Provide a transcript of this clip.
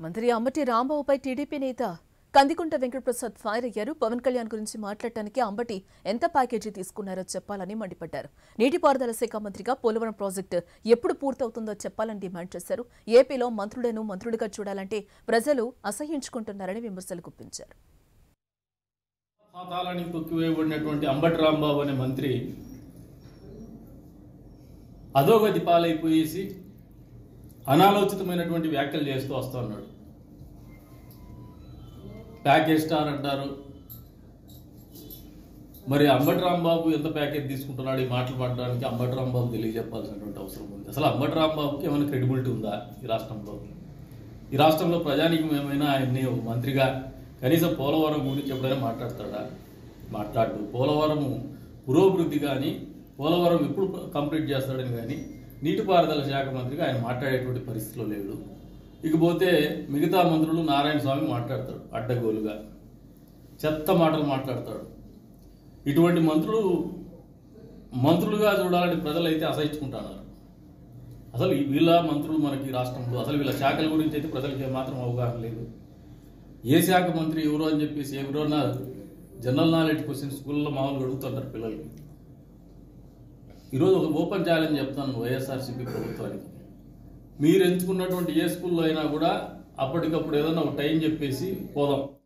మంత్రి అంబటి రాంబాబుపై టీడీపీ నేత కందికుంట వెంకటప్రసాద్ ఫైర్ అయ్యారు పవన్ కళ్యాణ్ గురించి మాట్లాడటానికి అంబటి ఎంత ప్యాకేజీ తీసుకున్నారో చెప్పాలని మండిపడ్డారు నీటిపారుదల శాఖ మంత్రిగా పోలవరం ప్రాజెక్టు ఎప్పుడు పూర్తవుతుందో చెప్పాలని డిమాండ్ చేశారు ఏపీలో మంత్రులను మంత్రులుగా చూడాలంటే ప్రజలు అసహ్యించుకుంటున్నారని విమర్శలు గుప్పించారు పాతాళానికి తొక్కివేయబడినటువంటి అంబటి రాంబాబు అనే మంత్రి అధోగతి పాలైపోయేసి అనాలోచితమైనటువంటి వ్యాఖ్యలు చేస్తూ వస్తూ ఉన్నాడు ప్యాకేజ్ స్టార్ అంటారు మరి అంబటి రాంబాబు ఎంత ప్యాకేజ్ తీసుకుంటున్నాడు ఈ మాటలు పడడానికి అంబటి రాంబాబు తెలియజెప్పాల్సినటువంటి అవసరం ఉంది అసలు అంబటి రాంబాబుకి ఏమైనా క్రెడిబిలిటీ ఉందా ఈ రాష్ట్రంలో ఈ రాష్ట్రంలో ప్రజానీకం ఏమైనా ఆయన్ని ఒక మంత్రిగా కనీసం పోలవరం గురించి ఎప్పుడైనా మాట్లాడతాడా మాట్లాడు పోలవరం పురోభివృద్ధి కానీ పోలవరం ఎప్పుడు కంప్లీట్ చేస్తాడని కానీ నీటిపారుదల శాఖ మంత్రిగా ఆయన మాట్లాడేటువంటి పరిస్థితిలో లేడు ఇకపోతే మిగతా మంత్రులు నారాయణ స్వామి మాట్లాడతాడు అడ్డగోలుగా చెత్త మాటలు మాట్లాడతాడు ఇటువంటి మంత్రులు మంత్రులుగా చూడాలని ప్రజలైతే అసహించుకుంటున్నారు అసలు ఈ వీళ్ళ మంత్రులు మనకి రాష్ట్రంలో అసలు వీళ్ళ శాఖల గురించి అయితే ప్రజలకు ఏమాత్రం అవగాహన లేదు ఏ శాఖ మంత్రి ఎవరో అని చెప్పేసి ఎవరైనా జనరల్ నాలెడ్జ్ క్వశ్చన్ స్కూల్లో మామూలుగా అడుగుతుంటారు పిల్లలకి ఈరోజు ఒక ఓపెన్ ఛాలెంజ్ చెప్తాను వైఎస్ఆర్సీపీ ప్రభుత్వానికి మీరు ఎంచుకున్నటువంటి ఏ స్కూల్లో అయినా కూడా అప్పటికప్పుడు ఏదైనా ఒక టైం చెప్పేసి పోదాం